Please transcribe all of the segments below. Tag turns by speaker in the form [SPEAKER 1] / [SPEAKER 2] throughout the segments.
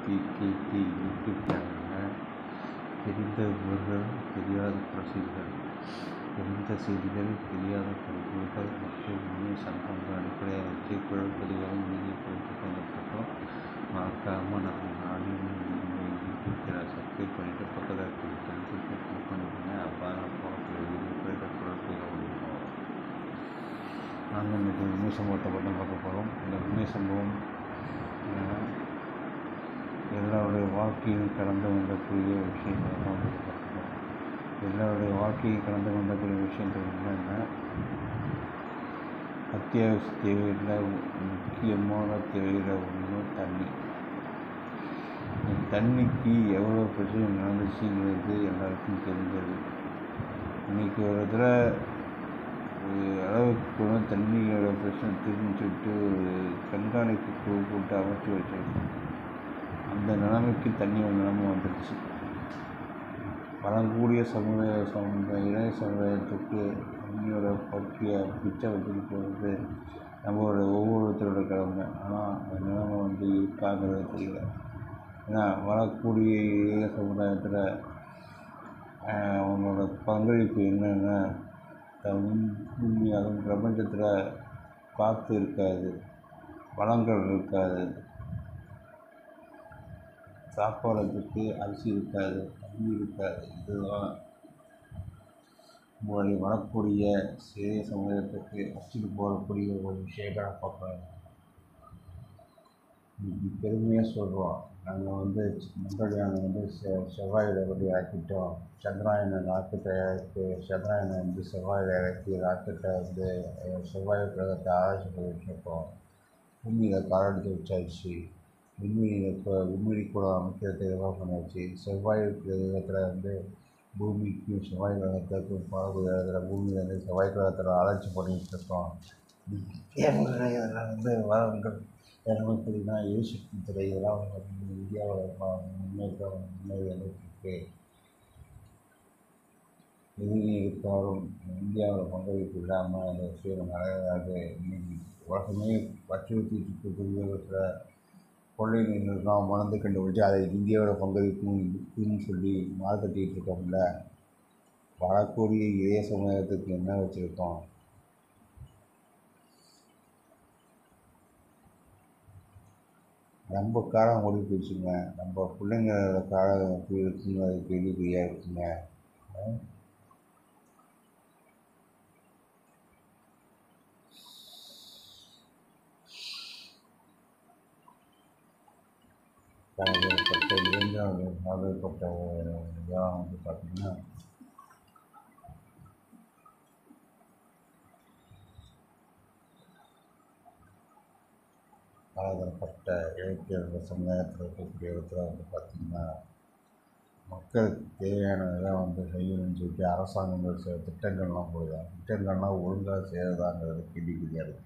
[SPEAKER 1] PKD YouTube சேனலில் தெரிந்த விவரங்கள் தெரியாத பிரசித்திகள் தெரிந்த செய்திகள் தெரியாத கருத்துகள் மற்றும் உண்மை சம்பவங்களை அடிப்படையாக வச்சு குழப்பதிகளும் மீதி போட்டு கொண்டிருக்கோம் மறக்காமல் நம்ம நாளின் யூடியூப் சேனல் சப்ஸ்கிரைப் பண்ணிவிட்டு பக்கத்தில் இருக்கிற பெல்ஸுக்கு கிளிக் பண்ணிக்கோங்க அப்போ தான் போகக்கூடிய வீடியோக்கள் குழப்பதிகள் இருக்கும் நாங்கள் இன்றைக்கி உண்மை சம்பவத்தை பற்றி பார்க்க போகிறோம் இந்த உண்மை சம்பவம் என்னென்னா எல்லாருடைய வாழ்க்கையும் கடந்து கொண்டக்கூடிய விஷயங்களை தான் வந்து பார்க்கணும் எல்லாருடைய வாழ்க்கையும் கடந்து கொண்டக்கூடிய விஷயங்கள் என்னென்னா அத்தியாவசிய தேவையில் முக்கியமான தேவையில் ஒன்று தண்ணி இந்த தண்ணிக்கு எவ்வளோ பிரச்சனை நடந்துச்சுங்கிறது எல்லாருக்கும் தெரிஞ்சது இன்றைக்கி ஒரு தடவை ஒரு அளவுக்கு வந்து தண்ணியோட பிரச்சனை தெரிஞ்சுட்டு ஒரு கண்காணிப்பு குழு போட்டு அமைச்சு வச்சிருக்கோம் அந்த நிலைமைக்கு தண்ணியோட நிலைமை வந்துடுச்சு வளரக்கூடிய சமுதாய சமுதாய இளைய சமுதாயத்துக்கு தண்ணியோட பற்றிய பிச்சை வச்சுட்டு போகிறது நம்மளோட ஒவ்வொருத்தரோட கடமை ஆனால் அந்த நிலைமை வந்து இருக்காங்கிறது தெரியல ஏன்னா வரக்கூடிய இளைய சமுதாயத்தில் அவங்களோட பங்களிப்பு என்னென்னா பூமி அதுவும் பிரபஞ்சத்தில் காற்று இருக்காது வளங்கள் இருக்காது சாப்பாடுறதுக்கு அரிசி இருக்காது தண்ணி இருக்காது இதெல்லாம் உங்களுடைய வரக்கூடிய சிறிய சமுதாயத்துக்கு வச்சுட்டு போகக்கூடிய ஒரு விஷயத்தை நான் பார்க்குறேன் இன்னைக்கு பெருமையாக சொல்கிறோம் நாங்கள் வந்து மங்கள்யானை வந்து செ செவ்வாயில் கொண்டு இறக்கிட்டோம் சந்திராயனை ராக்கெட்டை இறக்கி சந்திராயனை வந்து செவ்வாயில் இறக்கி ராக்கெட்டை வந்து செவ்வாய் கிரகத்தை ஆராய்ச்சி பண்ணிட்டுருக்கோம் பூமியில் காலெடுத்து வச்சாச்சு விண்வெளியில் இப்போ விண்வெளி கூட அமைக்கிறதுக்கு இதெல்லாம் பண்ணியாச்சு செவ்வாய் கிரகத்தில் வந்து பூமிக்கும் செவ்வாய் கிரகத்துக்கும் பரவக்கூடிய இடத்துல பூமியில் வந்து செவ்வாய் கிரகத்தில் ஆராய்ச்சி பண்ணிகிட்டு இருக்கோம் இதில் வந்து வரங்கள் இரநூத்தினா எரிசக்தி துறை இதெல்லாம் வந்து இந்தியாவில் முன்னேற்றம் முன்னேறி வந்துட்டுருக்கு எதிரி இருக்காரும் இந்தியாவில் பங்களிப்பு இல்லாமல் அந்த விஷயம் நிறையாது இன்னைக்கு உலகமே வச்சுறுத்திட்டு இருக்கக்கூடிய சில கொள்ளை நீர்லாம் மறந்து கண்டுபிடிச்சு அதை இந்தியாவோட பங்களிப்பும் இருக்குன்னு சொல்லி மார்க்கெட்டிகிட்டு இருக்கோம்ல வரக்கூடிய இளைய சமுதாயத்துக்கு என்ன வச்சுருக்கோம் நம்ம காலம் ஓடி போயிடுச்சுங்க நம்ம பிள்ளைங்களோட காலம் எப்படி இருக்குங்க அது கேள்விக்குறியாக இருக்குங்க பலதரப்பட்ட இளைஞர்கள் பலதரப்பட்ட இதெல்லாம் வந்து பார்த்திங்கன்னா பலதரப்பட்ட இலக்கிய சமுதாயத்தில் இருக்கக்கூடிய இடத்துல வந்து பார்த்திங்கன்னா மக்களுக்கு தேவையானதெல்லாம் வந்து செய்யணும்னு சொல்லிட்டு அரசாங்கங்கள் சில திட்டங்கள்லாம் போடுது திட்டங்கள்லாம் ஒழுங்காக செய்கிறதாங்கிறது கேள்விக்குறியாக இருக்குது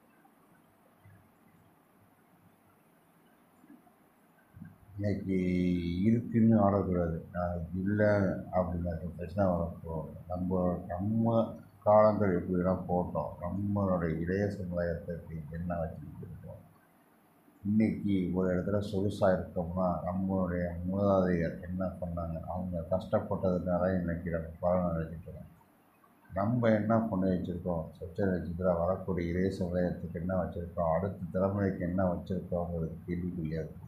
[SPEAKER 1] இன்னைக்கு இருக்குன்னு ஆடக்கூடாது நாளைக்கு இல்லை அப்படிங்கிற பிரச்சனை வரப்போ நம்ம நம்ம காலங்கள் எப்படிலாம் போட்டோம் நம்மளுடைய இளைய சமுதாயத்துக்கு என்ன வச்சுக்கிட்டு இருக்கோம் இன்றைக்கி ஒரு இடத்துல சொகுசாக இருக்கோம்னா நம்மளுடைய மூதாதையர் என்ன பண்ணாங்க அவங்க கஷ்டப்பட்டதுனால இன்றைக்கி நம்ம பலன் அடைஞ்சிட்டோம் நம்ம என்ன பண்ணி வச்சுருக்கோம் சொச்ச வச்சுக்கிறோம் வரக்கூடிய இளைய சமுதாயத்துக்கு என்ன வச்சுருக்கோம் அடுத்த தலைமுறைக்கு என்ன வச்சுருக்கோங்கிறது கேள்விக்குறியாக இருக்குது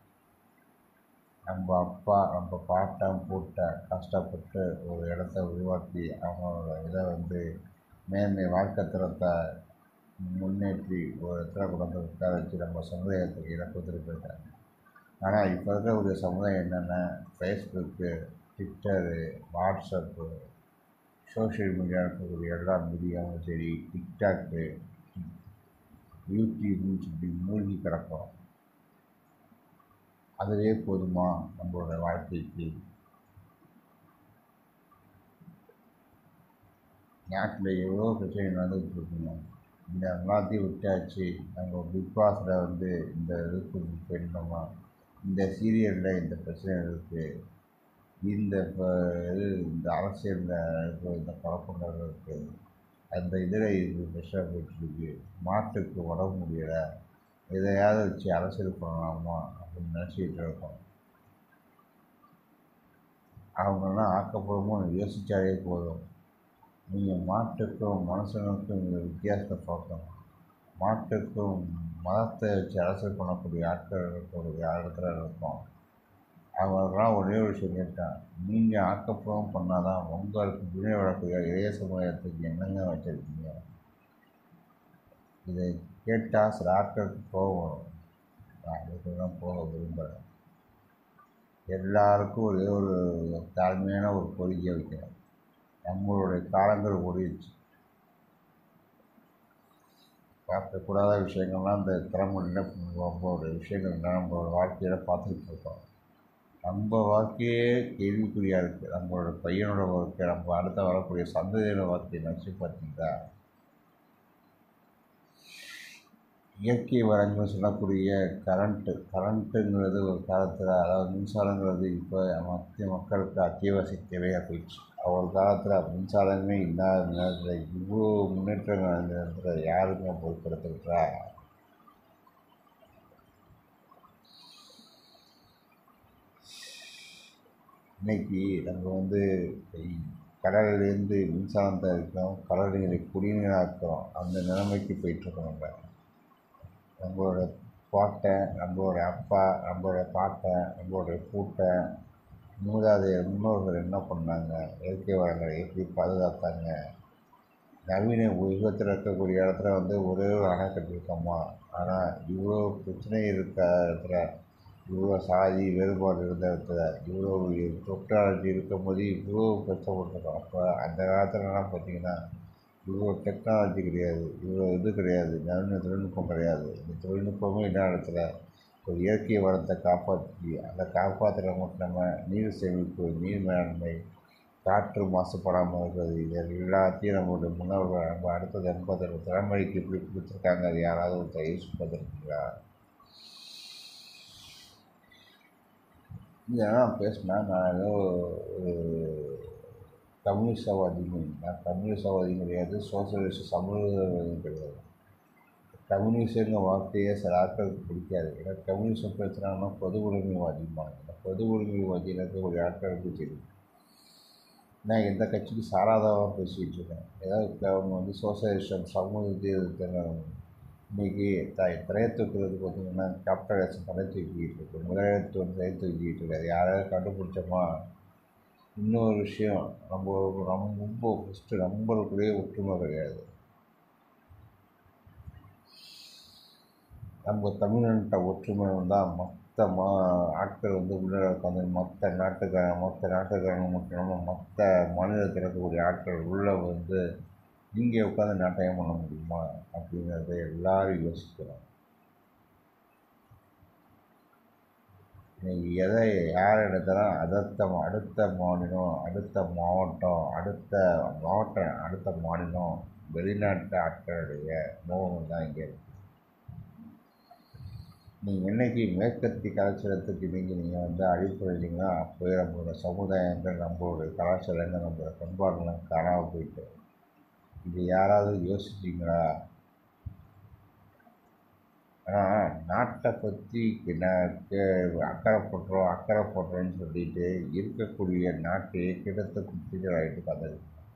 [SPEAKER 1] நம்ம அப்பா நம்ம பாட்டன் பூட்டன் கஷ்டப்பட்டு ஒரு இடத்த உருவாக்கி அவங்களோட இதை வந்து மேன்மை வாழ்க்கை தரத்தை முன்னேற்றி ஒரு இடத்துல கொண்டு வந்து உட்கார வச்சு நம்ம சமுதாயத்துக்கு இடம் கொடுத்துட்டு போயிட்டாங்க ஆனால் இப்போ இருக்கக்கூடிய சமுதாயம் என்னென்ன Facebook Twitter WhatsApp social media இருக்கக்கூடிய எல்லா மீடியாவும் சரி டிக்டாக்கு யூடியூப்னு சொல்லி மூழ்கி கிடக்கும் அதுவே போதுமா நம்மளோட வாழ்க்கைக்கு நாட்டில் எவ்வளோ பிரச்சனை நடந்துகிட்டு இருக்குங்க இந்த எல்லாத்தையும் விட்டாச்சு நம்ம பிக் பாஸில் வந்து இந்த இதுக்கு போயிருந்தோமா இந்த சீரியலில் இந்த பிரச்சனை இருக்குது இந்த இது இந்த அரசியலில் இருக்கிற இந்த குழப்பங்கள் இருக்குது அந்த இதில் இது பிரச்சனை போயிட்டுருக்கு மாட்டுக்கு உடம்பு முடியலை
[SPEAKER 2] எதையாவது வச்சு அரசியல் பண்ணலாமா அப்படின்னு நினச்சிக்கிட்டு இருக்கோம் அவங்கெல்லாம் ஆக்கப்பூர்வமாக யோசித்தாலே போதும் நீங்கள் மாட்டுக்கும் மனுஷனுக்கும் இந்த வித்தியாசத்தை பார்க்கணும் மாட்டுக்கும் மதத்தை வச்சு அரசியல் பண்ணக்கூடிய ஆட்கள் இருக்கக்கூடிய இடத்துல இருக்கோம் அவங்களுக்கெல்லாம் ஒரே ஒரு விஷயம் கேட்டேன் நீங்கள் ஆக்கப்பூர்வம் பண்ணால் தான் உங்களுக்கு துணை வரக்கூடிய இளைய சமுதாயத்துக்கு என்னங்க வச்சுருக்கீங்க இதை கேட்டால் சில ஆட்களுக்கு கோபம் வரும் நான் அதுக்கு தான் போக விரும்புகிறேன் எல்லாருக்கும் ஒரே ஒரு தாழ்மையான ஒரு கோரிக்கை வைக்கிறேன் நம்மளுடைய காலங்கள் ஓடிடுச்சு பார்க்கக்கூடாத விஷயங்கள்லாம் இந்த தலைமுறையில் நம்மளுடைய விஷயங்கள் நம்மளோட வாழ்க்கையில் பார்த்துக்கிட்டு இருக்கோம் நம்ம வாழ்க்கையே கேள்விக்குறியாக இருக்குது நம்மளோட பையனோட வாழ்க்கை நம்ம அடுத்த வரக்கூடிய சந்ததியோட வாழ்க்கையை நினச்சி பார்த்தீங்களா இயற்கை வளங்கள் சொல்லக்கூடிய கரண்ட்டு கரண்ட்டுங்கிறது ஒரு காலத்தில் அதாவது மின்சாரங்கிறது இப்போ மத்திய மக்களுக்கு அத்தியாவசிய தேவையாக போயிடுச்சு ஒரு காலத்தில் மின்சாரமே இல்லாத நேரத்தில் இவ்வளோ முன்னேற்றங்கள் அந்த நேரத்தில் யாருங்க பொருட்படுத்துக்கிட்டா இன்னைக்கு நம்ம வந்து கடல்லேருந்து மின்சாரம் தயாரிக்கிறோம் கடல் நீரை குடிநீராக்கிறோம் அந்த நிலைமைக்கு போயிட்டுருக்கோம் நம்ம நம்மளோட பாட்டை நம்மளோட அப்பா நம்மளோட பாட்டன் நம்மளோட பூட்டை மூதாதையர் முன்னோர்கள் என்ன பண்ணாங்க இயற்கை வளங்களை எப்படி பாதுகாத்தாங்க நவீன யுகத்தில் இருக்கக்கூடிய இடத்துல வந்து ஒரே ஒரு அணை கட்டியிருக்கோமா ஆனால் இவ்வளோ பிரச்சனை இருக்க இடத்துல இவ்வளோ சாதி வேறுபாடு இருந்த இடத்துல இவ்வளோ டெக்னாலஜி இருக்கும் போது இவ்வளோ கஷ்டப்பட்டுருக்கோம் அப்போ அந்த காலத்துலலாம் பார்த்திங்கன்னா இவ்வளோ டெக்னாலஜி கிடையாது இவ்வளோ இது கிடையாது நவீன தொழில்நுட்பம் கிடையாது இந்த தொழில்நுட்பமும் இல்லாத இடத்துல ஒரு இயற்கை வளத்தை காப்பாற்றி அதை காப்பாற்றுற மட்டும் நம்ம நீர் சேமிப்பு நீர் மேலாண்மை காற்று மாசுபடாமல் இருக்கிறது இது எல்லாத்தையும் நம்மளுடைய முன்னோர்கள் நம்ம அடுத்தது எண்பது தலைமுறைக்கு எப்படி கொடுத்துருக்காங்க அது யாராவது ஒருத்தர் யூஸ் பார்த்துருக்கீங்களா இதெல்லாம் பேசினா நான் ஏதோ ஒரு கம்யூனிஸ்டவாதிங்க நான் கம்யூனிஸ்டவாதி கிடையாது சோசியலிஸ்ட் சமூகவாதியும் கிடையாது கம்யூனிஸ்டுங்கிற வார்த்தையே சில ஆட்களுக்கு பிடிக்காது ஏன்னா கம்யூனிஸ்டம் பேசுகிறாங்கன்னா பொது உடைமைவாதிம்பாங்க இந்த பொது உடைமைவாதியில் இருக்கக்கூடிய ஆட்களுக்கு தெரியும் நான் எந்த கட்சிக்கு சாராதவாக பேசிகிட்டு இருக்கேன் ஏதாவது அவங்க வந்து சோசியலிஸ்டம் சமூகத்தை இன்றைக்கி த தலையை தூக்குறது பார்த்திங்கன்னா கேபிட்டலிசம் தலை தூக்கிட்டு இருக்கு முதலாளித்துவம் தலை தூக்கிட்டு இருக்காது யாராவது கண்டுபிடிச்சோமா இன்னொரு விஷயம் நம்ம ரொம்ப ஃபஸ்ட்டு நம்மளுக்குள்ளேயே ஒற்றுமை கிடையாது நம்ம தமிழ்நாட்டை ஒற்றுமை வந்தால் மற்ற மா ஆட்கள் வந்து உள்ளே உட்காந்து மற்ற நாட்டுக்காரங்க மற்ற நாட்டுக்காரங்க மட்டும் இல்லாமல் மற்ற மாநிலத்தில் இருக்கக்கூடிய ஆட்கள் உள்ளே வந்து இங்கே உட்காந்து நாட்டகம் பண்ண முடியுமா அப்படிங்கிறத எல்லோரும் யோசிக்கிறோம் இன்னைக்கு எதை யார் எடுத்தாலும் அடுத்த அடுத்த மாநிலம் அடுத்த மாவட்டம் அடுத்த மாவட்டம் அடுத்த மாநிலம் வெளிநாட்டு ஆட்களுடைய மோகம் தான் இங்கே இருக்குது நீங்கள் என்றைக்கு மேற்கத்திய கலாச்சாரத்துக்கு நீங்கள் நீங்கள் வந்து அடிப்படையிங்கன்னா அப்போயே நம்மளோட சமுதாயங்கள் நம்மளுடைய கலாச்சாரங்கள் நம்மளோட பண்பாடுலாம் காணாமல் போயிட்டு இது யாராவது யோசிச்சிங்களா ஆனால் நாட்டை பற்றி அக்கறைப்படுறோம் அக்கறைப்படுறோன்னு சொல்லிட்டு இருக்கக்கூடிய நாட்டையே கிட்டத்த குட்டிகள் ஆகிட்டு பார்த்தது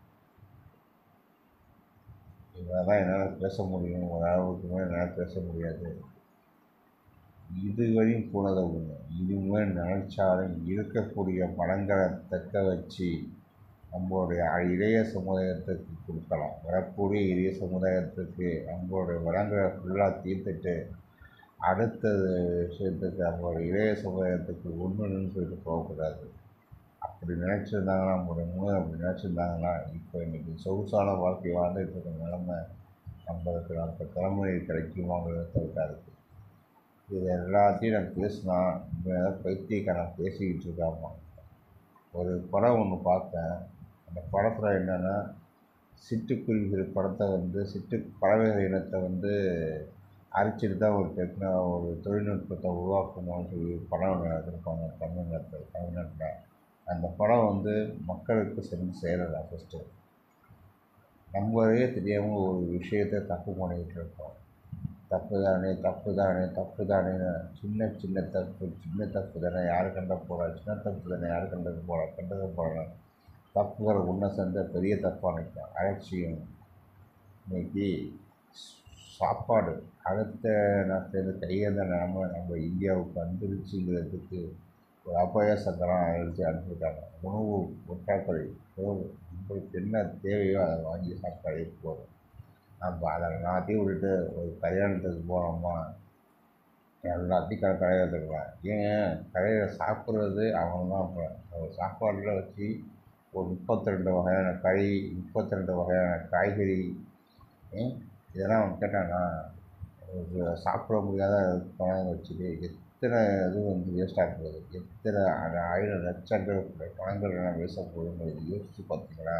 [SPEAKER 2] இவங்க தான் என்னால் பேச முடியும் ஒரு அளவுக்கு மேலே என்னால் பேச முடியாது இதுவரையும் போனதை ஒன்று இதுவுமே நினச்சாலும் இருக்கக்கூடிய பணங்களை தக்க வச்சு நம்மளுடைய இளைய சமுதாயத்துக்கு கொடுக்கலாம் வரக்கூடிய இளைய சமுதாயத்துக்கு நம்மளுடைய வளங்களை ஃபுல்லாக தீர்த்துட்டு அடுத்தது விஷயத்துக்கு நம்மளுடைய இளைய சமுதாயத்துக்கு ஒன்றுன்னு சொல்லிட்டு போகக்கூடாது அப்படி நினச்சிருந்தாங்கன்னா நம்மளுடைய மூணு அப்படி நினச்சிருந்தாங்கன்னா இப்போ இன்றைக்கி சொகுசான வாழ்க்கை வாழ்ந்துட்டு இருக்க நிலமை நம்மளுக்கு நம்ம தலைமுறை கிடைக்குமாங்கிறத தவிர்த்தா இருக்குது இது எல்லாத்தையும் நான் பேசினா ஏதாவது பைத்தியக்காரன் பேசிக்கிட்டு இருக்காமா ஒரு படம் ஒன்று பார்த்தேன் அந்த படத்தில் என்னென்னா சிட்டுக்குருவிகள் படத்தை வந்து சிட்டு பறவைகள் இனத்தை வந்து அரிச்சிட்டு தான் ஒரு டெக்னா ஒரு தொழில்நுட்பத்தை உருவாக்கணும்னு சொல்லி படம் ஒன்று எடுத்திருப்பாங்க தமிழ்நாட்டில் தமிழ்நாட்டில் அந்த படம் வந்து மக்களுக்கு சென்று சேரலை ஃபஸ்ட்டு நம்மளே தெரியாமல் ஒரு விஷயத்தை தப்பு பண்ணிக்கிட்டு இருக்கோம் தப்பு தானே தப்பு தானே தப்பு தானேன்னு சின்ன சின்ன தப்பு சின்ன தப்பு தானே யார் கண்ட போகிறா சின்ன தப்பு தானே யார் கண்டது போகிறா கண்டது போகிறா தப்புகளை ஒன்று சேர்ந்த பெரிய தப்பாக நிற்கும் அலட்சியம் இன்னைக்கு சாப்பாடு அடுத்த நாட்டிலேருந்து கையேந்த நிலமை நம்ம இந்தியாவுக்கு வந்துருச்சுங்கிறதுக்கு ஒரு அபாய சத்தம் அழைச்சி அனுப்பிட்டாங்க உணவு ஒட்டாக்குறை போதும் உங்களுக்கு என்ன தேவையோ அதை வாங்கி சாப்பிட்டாலே போதும் நம்ம அதை எல்லாத்தையும் விட்டுட்டு ஒரு கல்யாணத்துக்கு போனோமா எல்லாத்தையும் கடை கடையில் எடுத்துக்கலாம் ஏன் கடையில் சாப்பிட்றது அவங்க தான் இப்போ ஒரு சாப்பாடில் வச்சு ஒரு முப்பத்தி ரெண்டு வகையான கறி முப்பத்தி ரெண்டு வகையான காய்கறி ஏன் இதெல்லாம் அவன் கேட்டானா ஒரு சாப்பிட முடியாத பணம் வச்சுட்டு எத்தனை இது வந்து வேஸ்ட்டாக போகுது எத்தனை ஆயிரம் லட்சங்கள் பணங்கள் எல்லாம் வேஸ்ட்டாக போகுதுங்கிறது யோசிச்சு பார்த்தீங்களா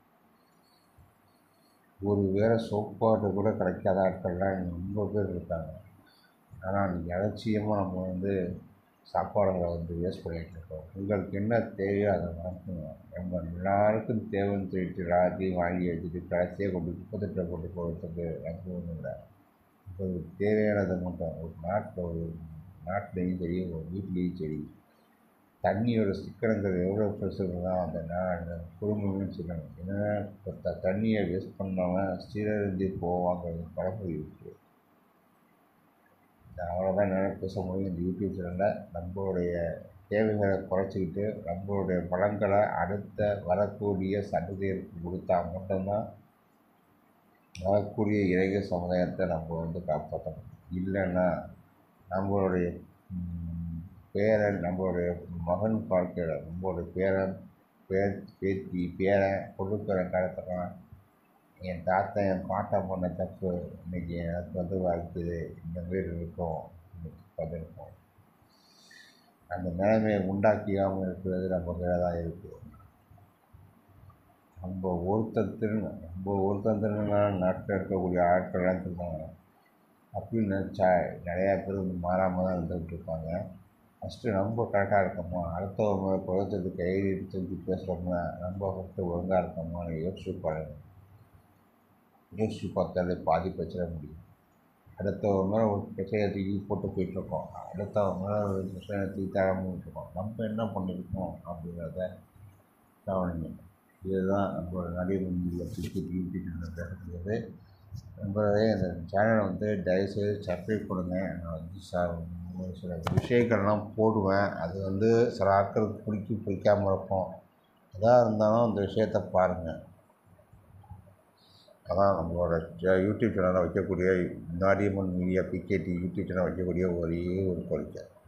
[SPEAKER 2] ஒரு வேளை சோப்பாட்டு கூட கிடைக்காத ஆட்கள்லாம் இங்கே ரொம்ப பேர் இருக்காங்க ஆனால் நீங்கள் அலட்சியமாக நம்ம வந்து சாப்பாடுகளை வந்து வேஸ்ட் பண்ணிகிட்டு இருக்கோம் உங்களுக்கு என்ன தேவையோ அதை வாங்குங்க நம்ம எல்லாருக்கும் தேவைன்னு சொல்லிட்டு எல்லாத்தையும் வாங்கி வச்சுட்டு கடைசியாக கொண்டு குப்பத்தட்டில் கொண்டு போகிறதுக்கு எனக்கு ஒன்றும் இல்லை உங்களுக்கு தேவையானதை மட்டும் ஒரு நாட்டில் ஒரு நாட்டிலையும் சரி ஒரு வீட்லேயும் சரி தண்ணியோட சிக்கனங்கள் எவ்வளோ பெருசுன்னா அந்த நான் அந்த குடும்பமே சொல்லணும் ஏன்னா இப்போ த தண்ணியை வேஸ்ட் பண்ணவன் சீரழிஞ்சு போவாங்க பழமொழி இருக்குது அவ்வளோதான் என்னால் பேச முடியும் இந்த யூடியூப் சேனலில் நம்மளுடைய தேவைகளை குறைச்சிக்கிட்டு நம்மளுடைய பழங்களை அடுத்த வரக்கூடிய சந்ததியருக்கு கொடுத்தா மட்டும்தான் வரக்கூடிய இளைய சமுதாயத்தை நம்ம வந்து காப்பாற்றணும் இல்லைன்னா நம்மளுடைய பேரன் நம்மளுடைய மகன் வாழ்க்கையில் நம்மளுடைய பேரன் பேர் பேத்தி பேரன் கொடுக்குற காலத்துலாம் என் தாத்தா என் பாட்டா பண்ண தப்பு இன்றைக்கி எனக்கு வந்து வாழ்க்குது இந்த மாரி இருக்கும் இன்னைக்கு பார்த்துருக்கோம் அந்த நிலைமையை உண்டாக்கியாமல் இருக்கிறது நம்ம கையில் தான் இருக்குது நம்ம ஒருத்தர் நம்ம ஒருத்தர் திருநா நாட்டில் இருக்கக்கூடிய ஆட்கள்லாம் திருந்தாங்க அப்படின்னு நினச்சா நிறையா பேர் வந்து மாறாமல் தான் இருந்துகிட்டு இருப்பாங்க ஃபஸ்ட்டு நம்ம கரெக்டாக இருக்கோமா அடுத்தவங்க குழந்தைக்கு கையில் தூக்கி பேசுகிறோம்னா நம்ம ஃபஸ்ட்டு ஒழுங்காக இருக்கோமான்னு யோசிச்சு பாருங்க யோசிச்சு பார்த்தாலே பாதி பிரச்சனை முடியும் அடுத்தவங்க மேலே ஒரு பிரச்சனையை தூக்கி போட்டு போயிட்டுருக்கோம் அடுத்தவங்க மேலே ஒரு பிரச்சனையை தூக்கி தராமல் இருக்கோம் நம்ம என்ன பண்ணியிருக்கோம் அப்படிங்கிறத கவனிங்க இதுதான் நம்மளோட நடிகர் மீடியா கிரிக்கெட் யூடியூப் சேனல் பேசக்கூடியது நம்மளுடைய இந்த சேனலை வந்து தயவுசெய்து சப்ஸ்கிரைப் பண்ணுங்க நான் வந்து ச ஒரு சில விஷயங்கள்லாம் போடுவேன் அது வந்து சில ஆட்களுக்கு பிடிக்கும் பிடிக்காமல் இருக்கும் எதாக இருந்தாலும் அந்த விஷயத்த பாருங்கள் அதான் நம்மளோட ஜ- யூடியூப் சேனலில் வைக்கக்கூடிய Nadiyamman media PKD YouTube channel வைக்கக்கூடிய ஒரே ஒரு கோரிக்கை